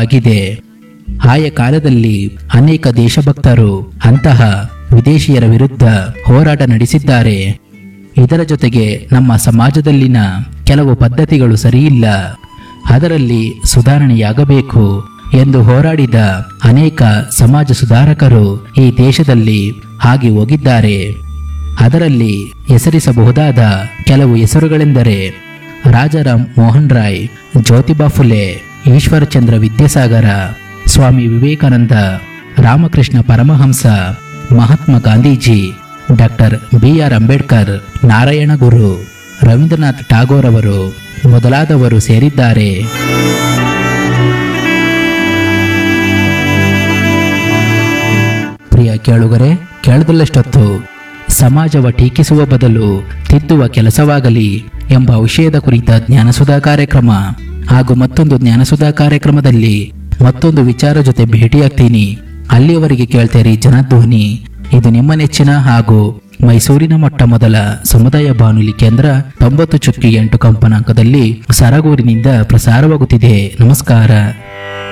ಆಗಿದೆ ಆಯ ಕಾಲದಲ್ಲಿ ಅನೇಕ ದೇಶಭಕ್ತರು ಅಂತಹ ವಿದೇಶಿಯರ ವಿರುದ್ಧ ಹೋರಾಟ ನಡೆಸಿದ್ದಾರೆ ಇದರ ಜೊತೆಗೆ ನಮ್ಮ ಸಮಾಜದಲ್ಲಿನ ಕೆಲವು ಪದ್ಧತಿಗಳು ಸರಿಯಿಲ್ಲ ಅದರಲ್ಲಿ ಸುಧಾರಣೆಯಾಗಬೇಕು ಎಂದು ಹೋರಾಡಿದ ಅನೇಕ ಸಮಾಜ ಸುಧಾರಕರು ಈ ದೇಶದಲ್ಲಿ ಆಗಿ ಹೋಗಿದ್ದಾರೆ ಅದರಲ್ಲಿ ಹೆಸರಿಸಬಹುದಾದ ಕೆಲವು ಹೆಸರುಗಳೆಂದರೆ Rajaram Mohan Roy Jyotiba Phule Ishwarchandra Vidyasagar Swami Vivekananda Ramakrishna Paramahamsa Mahatma Gandhiji doctor B R Ambedkar Narayana Guru Rabindranath Tagore ಅವರು ಮೊದಲಾದವರು ಸೇರಿದ್ದಾರೆ ಪ್ರಿಯ ಕೇಳುಗರೆ ಕೇಳದಲ್ಲಷ್ಟೊತ್ತು ಸಮಾಜವ ಟೀಕಿಸುವ ಬದಲು ತಿದ್ದುವ ಕೆಲಸವಾಗಲಿ ಎಂಬ ವಿಷಯದ ಕುರಿತ ಜ್ಞಾನಸುಧಾ ಕಾರ್ಯಕ್ರಮ ಹಾಗೂ ಮತ್ತೊಂದು ಜ್ಞಾನಸುಧಾ ಕಾರ್ಯಕ್ರಮದಲ್ಲಿ ಮತ್ತೊಂದು ವಿಚಾರ ಜೊತೆ ಭೇಟಿಯಾಗ್ತೀನಿ ಅಲ್ಲಿಯವರೆಗೆ ಕೇಳ್ತೇರಿ ಜನಧ್ವನಿ ಇದು ನಿಮ್ಮ ನೆಚ್ಚಿನ ಹಾಗೂ ಮೈಸೂರಿನ ಮೊಟ್ಟ ಮೊದಲ ಸಮುದಾಯ ಬಾನುಲಿ ಕೇಂದ್ರ ತೊಂಬತ್ತು ಚುಕ್ಕಿ ಎಂಟು ಕಂಪನಾಂಕದಲ್ಲಿ ಸರಗೂರಿನಿಂದ ಪ್ರಸಾರವಾಗುತ್ತಿದೆ ನಮಸ್ಕಾರ